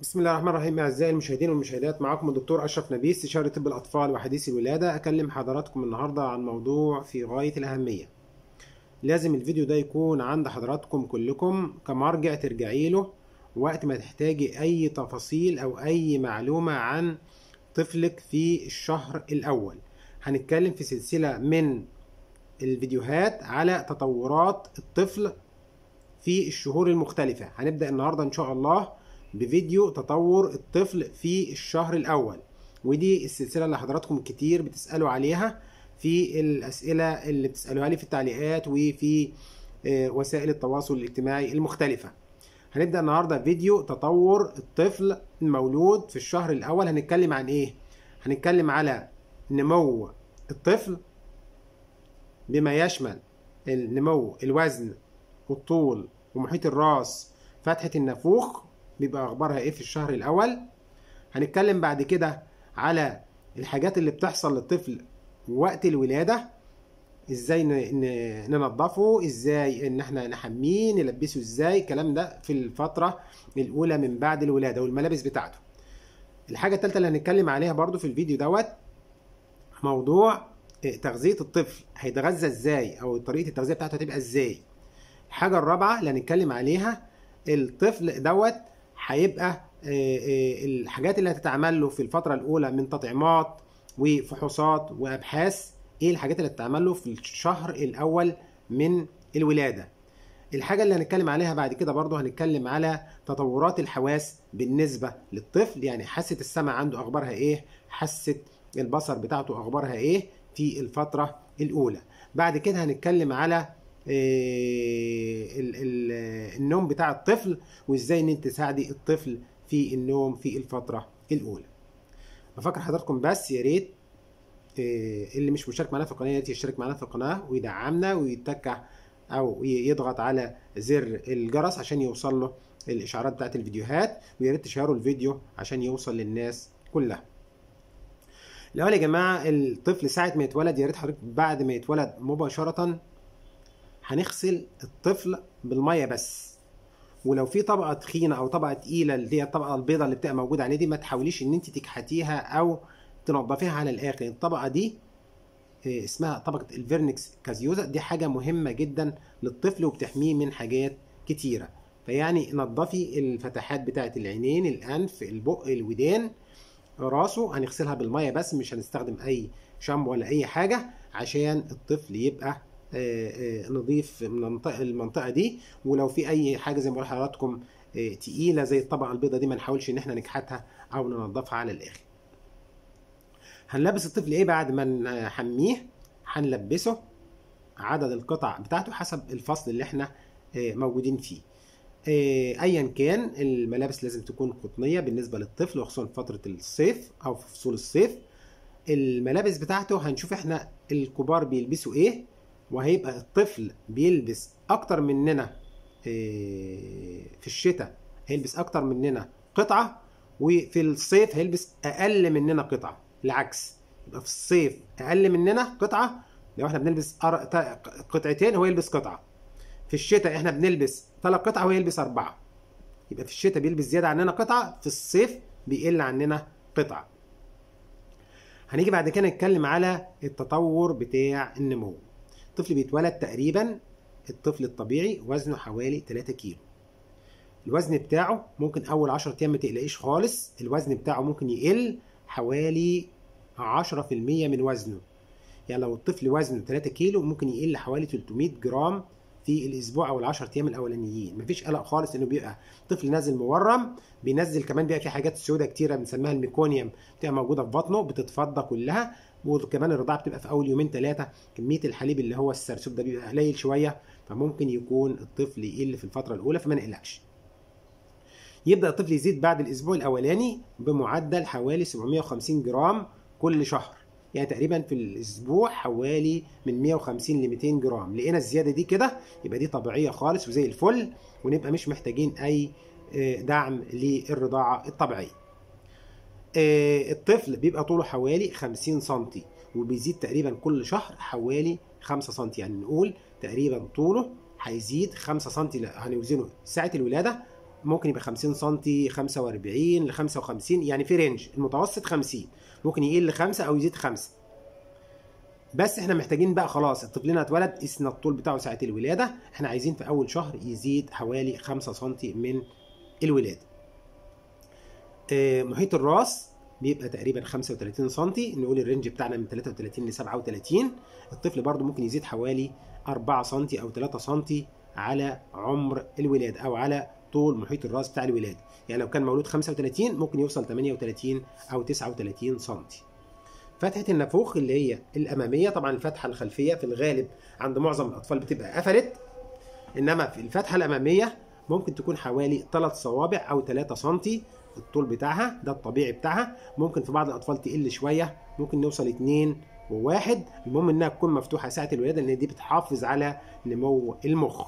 بسم الله الرحمن الرحيم اعزائي المشاهدين والمشاهدات معكم الدكتور اشرف نبيل استشاري طب الاطفال وحديث الولاده اكلم حضراتكم النهارده عن موضوع في غايه الاهميه لازم الفيديو ده يكون عند حضراتكم كلكم كمرجع ترجعي له وقت ما تحتاجي اي تفاصيل او اي معلومه عن طفلك في الشهر الاول هنتكلم في سلسله من الفيديوهات على تطورات الطفل في الشهور المختلفه هنبدا النهارده ان شاء الله بفيديو تطور الطفل في الشهر الأول ودي السلسلة اللي حضراتكم كتير بتسألوا عليها في الأسئلة اللي بتسألوها لي في التعليقات وفي وسائل التواصل الاجتماعي المختلفة هنبدأ النهاردة فيديو تطور الطفل المولود في الشهر الأول هنتكلم عن إيه؟ هنتكلم على نمو الطفل بما يشمل النمو الوزن والطول ومحيط الراس فتحة النافوخ بيبقى اخبارها ايه في الشهر الاول هنتكلم بعد كده على الحاجات اللي بتحصل للطفل وقت الولاده ازاي ننظفه ازاي ان احنا نحميه نلبسه ازاي الكلام ده في الفتره الاولى من بعد الولاده والملابس بتاعته الحاجه الثالثه اللي هنتكلم عليها برضو في الفيديو دوت موضوع تغذيه الطفل هيتغذى ازاي او طريقه التغذيه بتاعته هتبقى ازاي الحاجه الرابعه اللي هنتكلم عليها الطفل دوت هيبقى الحاجات اللي هتتعمل له في الفترة الأولى من تطعيمات وفحوصات وأبحاث إيه الحاجات اللي هتتعمل له في الشهر الأول من الولادة الحاجة اللي هنتكلم عليها بعد كده برضه هنتكلم على تطورات الحواس بالنسبة للطفل يعني حاسة السمع عنده أخبارها إيه حاسة البصر بتاعته أخبارها إيه في الفترة الأولى بعد كده هنتكلم على النوم بتاع الطفل وازاي ان انت تساعدي الطفل في النوم في الفتره الاولى بفكر حضراتكم بس يا ريت اللي مش مشترك معانا في القناه يا يشترك معانا في القناه ويدعمنا ويتكع او يضغط على زر الجرس عشان يوصل له الاشعارات بتاعت الفيديوهات ويا ريت تشيروا الفيديو عشان يوصل للناس كلها الاول يا جماعه الطفل ساعه ما يتولد يا ريت حضرتك بعد ما يتولد مباشره هنغسل الطفل بالميه بس ولو في طبقه تخينه او طبقه تقيله اللي هي الطبقه البيضاء اللي بتبقى موجوده عليه دي ما تحاوليش ان انت تكحتيها او تنضفيها على الاخر الطبقه دي اسمها طبقه الفيرنكس كازيوزا دي حاجه مهمه جدا للطفل وبتحميه من حاجات كتيره فيعني نضفي الفتحات بتاعه العينين الانف البق الودان راسه هنغسلها بالميه بس مش هنستخدم اي شامبو ولا اي حاجه عشان الطفل يبقى نضيف من المنطقه دي ولو في اي حاجه زي ما بقول لحضراتكم تقيله زي الطبقه البيضاء دي ما نحاولش ان احنا نكحتها او ننضفها على الاخر هنلبس الطفل ايه بعد ما نحميه هنلبسه عدد القطع بتاعته حسب الفصل اللي احنا موجودين فيه ايا كان الملابس لازم تكون قطنيه بالنسبه للطفل وخصوصا في فتره الصيف او في فصول الصيف الملابس بتاعته هنشوف احنا الكبار بيلبسوا ايه وهيبقى الطفل بيلبس اكتر مننا في الشتاء هيلبس اكتر مننا قطعه وفي الصيف هيلبس اقل مننا قطعه العكس يبقى في الصيف اقل مننا قطعه لو احنا بنلبس قطعتين هو يلبس قطعه في الشتاء احنا بنلبس ثلاث قطع وهو يلبس اربعه يبقى في الشتاء بيلبس زياده عننا قطعه في الصيف بيقل عننا قطعه هنيجي بعد كده نتكلم على التطور بتاع النمو الطفل بيتولد تقريبا الطفل الطبيعي وزنه حوالي 3 كيلو الوزن بتاعه ممكن اول 10 ايام ما تقلقيش خالص الوزن بتاعه ممكن يقل حوالي 10% من وزنه يعني لو الطفل وزنه 3 كيلو ممكن يقل حوالي 300 جرام في الاسبوع او ال10 ايام الاولانيين مفيش قلق خالص انه بيبقى طفل نازل مورم بينزل كمان بيبقى في حاجات سوداء كتيره بنسميها الميكونيوم بتبقى موجوده في بطنه بتتفضى كلها وكمان الرضاعه بتبقى في اول يومين ثلاثه كميه الحليب اللي هو السرسوب ده بيبقى قليل شويه فممكن يكون الطفل يقل في الفتره الاولى فما نقلقش يبدا الطفل يزيد بعد الاسبوع الاولاني بمعدل حوالي 750 جرام كل شهر يعني تقريبا في الاسبوع حوالي من 150 ل 200 جرام لقينا الزياده دي كده يبقى دي طبيعيه خالص وزي الفل ونبقى مش محتاجين اي دعم للرضاعه الطبيعيه الطفل بيبقى طوله حوالي 50 سم وبيزيد تقريبا كل شهر حوالي 5 سم يعني نقول تقريبا طوله هيزيد 5 سم هنوزنه ساعة الولادة ممكن يبقى 50 سم 45 ل 55 يعني في رينج المتوسط 50 ممكن يقل 5 او يزيد 5 بس احنا محتاجين بقى خلاص طفلنا اتولد قسنا الطول بتاعه ساعه الولاده احنا عايزين في اول شهر يزيد حوالي 5 سم من الولاده آه، محيط الراس بيبقى تقريبا 35 سم نقول الرينج بتاعنا من 33 ل 37 الطفل برضو ممكن يزيد حوالي 4 سم او 3 سم على عمر الولاده او على طول محيط الراس بتاع الولاده يعني لو كان مولود 35 ممكن يوصل 38 او 39 سم فتحة النافوخ اللي هي الأمامية طبعا الفتحة الخلفية في الغالب عند معظم الأطفال بتبقى قفلت إنما في الفتحة الأمامية ممكن تكون حوالي 3 صوابع أو 3 سم الطول بتاعها ده الطبيعي بتاعها ممكن في بعض الأطفال تقل شوية ممكن نوصل 2 وواحد المهم إنها تكون مفتوحة ساعة الولادة لأن دي بتحافظ على نمو المخ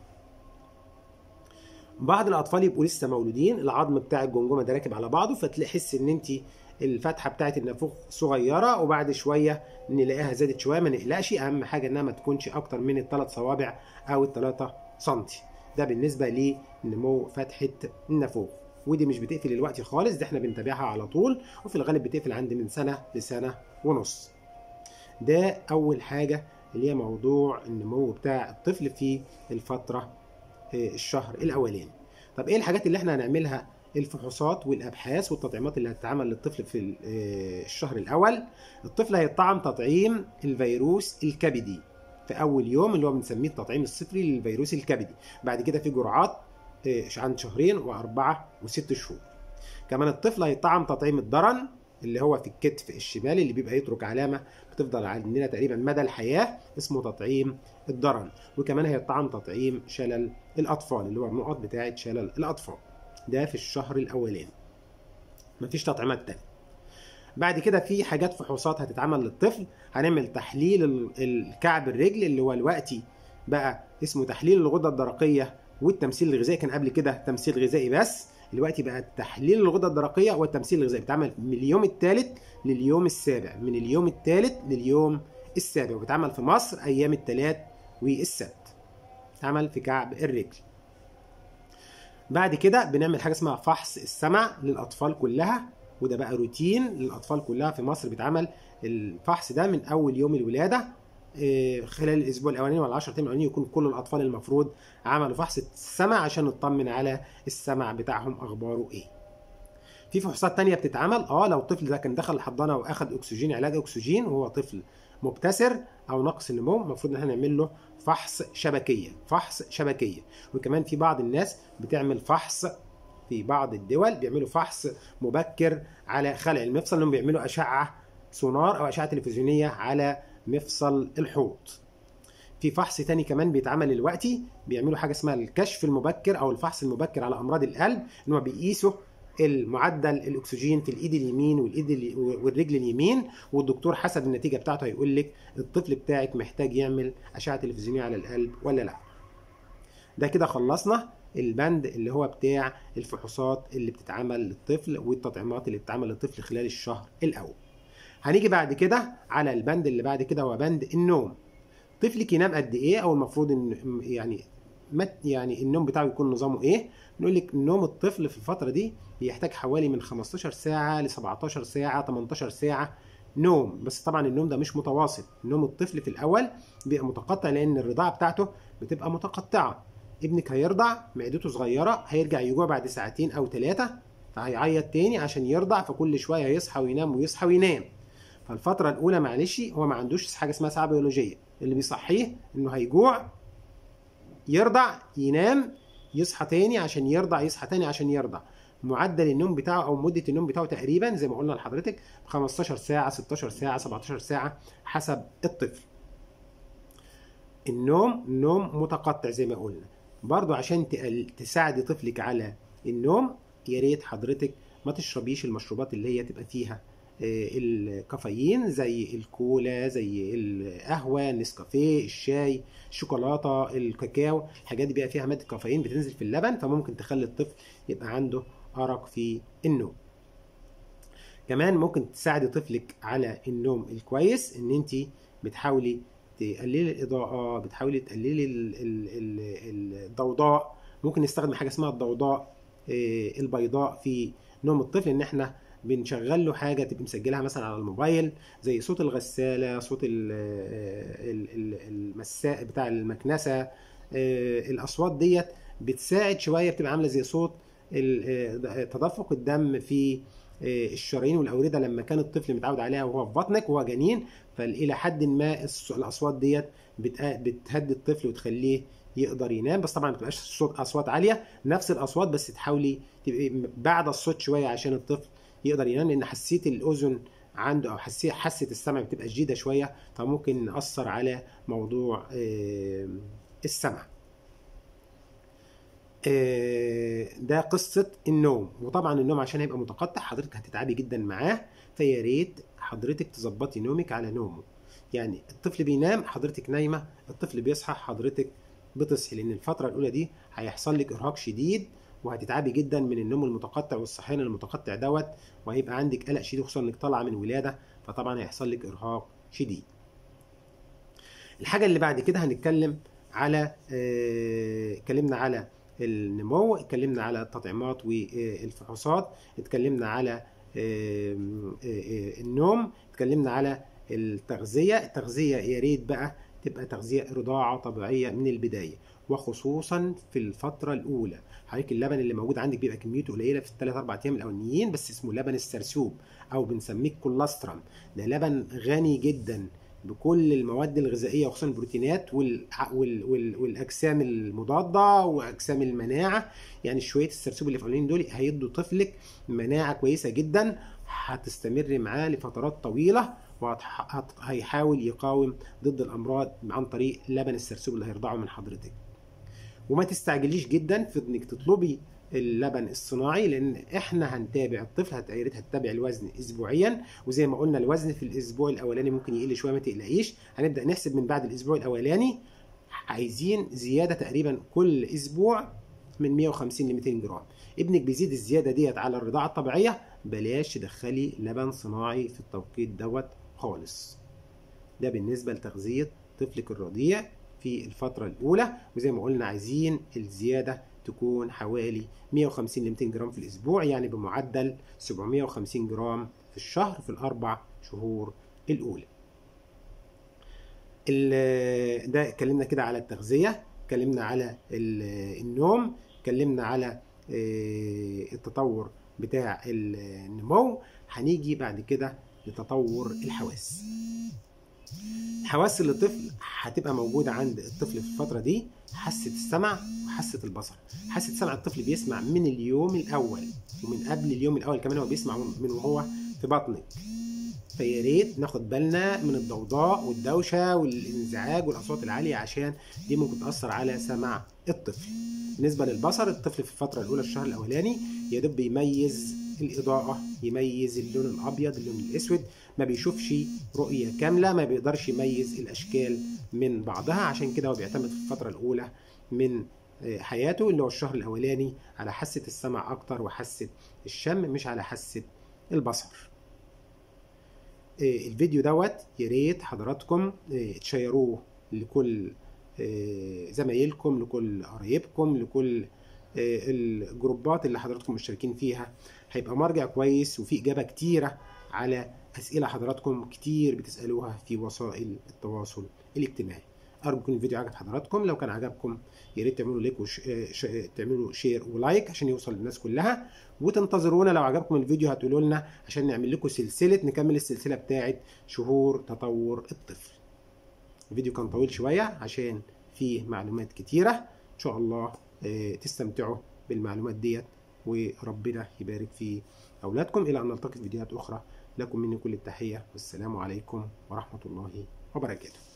بعض الاطفال يبقوا لسه مولودين العظم بتاع الجمجمه ده راكب على بعضه فتحس ان انت الفتحه بتاعت النافوخ صغيره وبعد شويه نلاقيها زادت شويه ما نقلقش اهم حاجه انها ما تكونش اكتر من الثلاث صوابع او الثلاثة سم ده بالنسبه لنمو فتحه النافوخ ودي مش بتقفل الوقت خالص ده احنا بنتابعها على طول وفي الغالب بتقفل عند من سنه لسنه ونص ده اول حاجه اللي هي موضوع النمو بتاع الطفل في الفتره الشهر الاولاني طب ايه الحاجات اللي احنا هنعملها الفحوصات والابحاث والتطعيمات اللي هتتعمل للطفل في الشهر الاول الطفل هيطعم تطعيم الفيروس الكبدي في اول يوم اللي هو بنسميه التطعيم الصفري للفيروس الكبدي بعد كده في جرعات عند شهرين واربعه وست شهور كمان الطفل هيطعم تطعيم الضرن اللي هو في الكتف الشمالي اللي بيبقى يترك علامه بتفضل عندنا تقريبا مدى الحياه اسمه تطعيم الضرن وكمان هيطعم تطعيم شلل الاطفال اللي هو النقط بتاعه شلل الاطفال ده في الشهر الاولاني مفيش تطعيمات تانية بعد كده في حاجات فحوصات هتتعمل للطفل هنعمل تحليل الكعب الرجل اللي هو الوقتي بقى اسمه تحليل الغده الدرقيه والتمثيل الغذائي كان قبل كده تمثيل غذائي بس دلوقتي بقى تحليل الغده الدرقيه والتمثيل الغذائي بيتعمل من اليوم الثالث لليوم السابع من اليوم الثالث لليوم السابع وبيتعمل في مصر ايام الثلاث والسبت اتعمل في كعب الرجل بعد كده بنعمل حاجه اسمها فحص السمع للاطفال كلها وده بقى روتين للاطفال كلها في مصر بيتعمل الفحص ده من اول يوم الولاده خلال الاسبوع الاولاني ولا 10 ايام الاولانيين يكون كل الاطفال المفروض عملوا فحص السمع عشان نطمن على السمع بتاعهم اخباره ايه في فحوصات تانية بتتعمل اه لو الطفل ده كان دخل الحضانه واخد اكسجين علاج اكسجين وهو طفل مبتسر او نقص النمو المفروض ان احنا نعمل له فحص شبكيه فحص شبكيه وكمان في بعض الناس بتعمل فحص في بعض الدول بيعملوا فحص مبكر على خلع المفصل انهم بيعملوا اشعه سونار او اشعه تلفزيونيه على مفصل الحوض في فحص تاني كمان بيتعمل دلوقتي بيعملوا حاجه اسمها الكشف المبكر او الفحص المبكر على امراض القلب ان هم بيقيسوا المعدل الاكسجين في الايد اليمين والايد والرجل اليمين والدكتور حسب النتيجه بتاعته هيقول لك الطفل بتاعك محتاج يعمل اشعه تلفزيونيه على القلب ولا لا ده كده خلصنا البند اللي هو بتاع الفحوصات اللي بتتعمل للطفل والتطعيمات اللي بتتعمل للطفل خلال الشهر الاول هنيجي بعد كده على البند اللي بعد كده هو بند النوم طفلك ينام قد ايه او المفروض ان يعني مت يعني النوم بتاعه يكون نظامه ايه نقول لك نوم الطفل في الفتره دي بيحتاج حوالي من 15 ساعه ل 17 ساعه 18 ساعه نوم بس طبعا النوم ده مش متواصل نوم الطفل في الاول بيبقى متقطع لان الرضاعه بتاعته بتبقى متقطعه ابنك هيرضع معدته صغيره هيرجع يجوع بعد ساعتين او ثلاثه فهيعيط تاني عشان يرضع فكل شويه هيصحى وينام ويصحى وينام فالفتره الاولى معلش هو ما عندوش حاجه اسمها ساعه بيولوجيه اللي بيصحيه انه هيجوع يرضع ينام يصحى تاني عشان يرضع يصحى تاني عشان يرضع معدل النوم بتاعه او مده النوم بتاعه تقريبا زي ما قلنا لحضرتك 15 ساعه 16 ساعه 17 ساعه حسب الطفل النوم نوم متقطع زي ما قلنا برضو عشان تساعدي طفلك على النوم يا ريت حضرتك ما تشربيش المشروبات اللي هي تبقى فيها الكافيين زي الكولا زي القهوه النسكافيه الشاي الشوكولاته الكاكاو الحاجات دي بقى فيها ماده كافيين بتنزل في اللبن فممكن تخلي الطفل يبقى عنده ارق في النوم كمان ممكن تساعدي طفلك على النوم الكويس ان انت بتحاولي تقللي الاضاءه بتحاولي تقللي الضوضاء ممكن نستخدم حاجه اسمها الضوضاء آه، البيضاء في نوم الطفل ان احنا بنشغل له حاجه تبقى مسجلها مثلا على الموبايل زي صوت الغساله صوت ال- ال- ال- المساء بتاع المكنسه آه، الاصوات ديت بتساعد شويه بتبقى عامله زي صوت ال- آه، تدفق الدم في آه، الشرايين والاورده لما كان الطفل متعود عليها وهو في بطنك وهو جنين فالى حد ما الص- الاصوات ديت بت- بتهدي الطفل وتخليه يقدر ينام بس طبعا ما تبقاش صوت اصوات عاليه نفس الاصوات بس تحاولي تبقي بعد الصوت شويه عشان الطفل يقدر ينام لان حساسيه الاذن عنده او حساسيه حاسه السمع بتبقى شديده شويه فممكن ناثر على موضوع آه، السمع آه، ده قصة النوم وطبعا النوم عشان هيبقى متقطع حضرتك هتتعبي جدا معاه فيا ريت حضرتك تظبطي نومك على نومه يعني الطفل بينام حضرتك نايمة الطفل بيصحى حضرتك بتصحي لان الفترة الاولى دي هيحصل لك ارهاق شديد وهتتعبي جدا من النوم المتقطع والصحيان المتقطع دوت وهيبقى عندك قلق شديد خصوصا انك طالعة من ولادة فطبعا هيحصل لك ارهاق شديد الحاجة اللي بعد كده هنتكلم على آه، اتكلمنا على النمو اتكلمنا على التطعيمات والفحوصات اتكلمنا على آم، آه، آه، النوم اتكلمنا على التغذية التغذية يا ريت بقى تبقى تغذية رضاعة طبيعية من البداية وخصوصا في الفترة الأولى حضرتك اللبن اللي موجود عندك بيبقى كميته قليلة في الثلاث أربع أيام الأولانيين بس اسمه لبن السرسوب أو بنسميه كولسترم ده لبن غني جدا بكل المواد الغذائيه وخصوصا البروتينات وال... وال... وال... والاجسام المضاده واجسام المناعه يعني شويه السرسوب اللي في الاولين دول هيدوا طفلك مناعه كويسه جدا هتستمر معاه لفترات طويله وهيحاول يقاوم ضد الامراض عن طريق لبن السرسوب اللي هيرضعه من حضرتك وما تستعجليش جدا في انك تطلبي اللبن الصناعي لان احنا هنتابع الطفل هت- يا ريت هتتابع الوزن اسبوعيا وزي ما قلنا الوزن في الاسبوع الاولاني ممكن يقل شويه ما تقلقيش هنبدا نحسب من بعد الاسبوع الاولاني عايزين زياده تقريبا كل اسبوع من 150 ل 200 جرام ابنك بيزيد الزياده ديت على الرضاعه الطبيعيه بلاش تدخلي لبن صناعي في التوقيت دوت خالص ده بالنسبه لتغذيه طفلك الرضيع في الفتره الاولى وزي ما قلنا عايزين الزياده تكون حوالي 150 ل 200 جرام في الاسبوع يعني بمعدل 750 جرام في الشهر في الاربع شهور الاولى ال- ده اتكلمنا كده على التغذيه اتكلمنا على ال- النوم اتكلمنا على آه، التطور بتاع النمو هنيجي بعد كده لتطور الحواس الحواس اللي الطفل هتبقى موجودة عند الطفل في الفترة دي حاسة السمع وحاسة البصر حاسة السمع الطفل بيسمع من اليوم الأول ومن قبل اليوم الأول كمان هو بيسمع من وهو في بطنك فيا ريت ناخد بالنا من الضوضاء والدوشة والانزعاج والأصوات العالية عشان دي ممكن تأثر على سمع الطفل بالنسبة للبصر الطفل في الفترة الأولى الشهر الأولاني يا دوب بيميز الإضاءة يميز اللون الأبيض اللون الأسود ما بيشوفش رؤية كاملة ما بيقدرش يميز الأشكال من بعضها عشان كده هو بيعتمد في الفترة الأولى من آه، حياته اللي هو الشهر الأولاني على حاسة السمع أكتر وحاسة الشم مش على حاسة البصر آه، الفيديو دوت يا ريت حضراتكم آه، تشيروه لكل آه، زمايلكم لكل قرايبكم لكل آه، الجروبات اللي حضراتكم مشتركين فيها هيبقى مرجع كويس وفي إجابة كتيرة على أسئلة حضراتكم كتير بتسألوها في وسائل التواصل الاجتماعي أرجو يكون الفيديو عجب حضراتكم لو كان عجبكم يا ريت تعملوا ليك وش... آه، ش... آه، تعملوا شير ولايك عشان يوصل للناس كلها وتنتظرونا لو عجبكم الفيديو هتقولوا لنا عشان نعمل لكم سلسلة نكمل السلسلة بتاعت شهور تطور الطفل الفيديو كان طويل شوية عشان فيه معلومات كتيرة إن شاء الله آه، تستمتعوا بالمعلومات ديت وربنا يبارك في أولادكم إلى أن نلتقي في فيديوهات أخرى لكم مني كل التحية والسلام عليكم ورحمة الله وبركاته